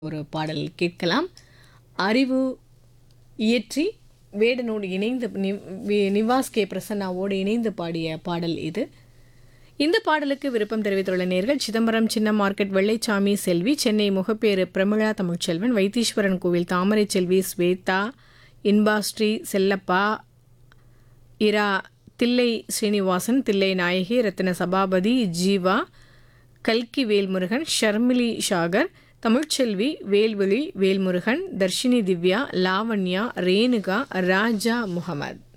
ஒரு பாடல் கேட்கலாம் அறிவு இயற்றி வேடனோடு இணைந்து நி- வி- நிவாஸ் கே பிரசன்னாவோடு இணைந்து பாடிய பாடல் இது இந்த பாடலுக்கு விருப்பம் தெரிவித்துள்ள நேர்கள் சிதம்பரம் சின்ன மார்க்கெட் வெள்ளைச்சாமி செல்வி சென்னை முகப்பேறு பிரமிழா தமிழ்ச்செல்வன் வைத்தீஸ்வரன் கோவில் தாமரை செல்வி ஸ்வேதா இன்பாஸ்ரீ செல்லப்பா இரா தில்லை ஸ்ரீனிவாசன் தில்லை நாயகி ரத்தின சபாபதி ஜீவா கல்கி வேல்முருகன் ஷர்மிலி ஷாகர் தமிழ்ச்செல்வி வேல்விழி வேல்முருகன் தர்ஷினி திவ்யா லாவண்யா ரேணுகா ராஜா முகமது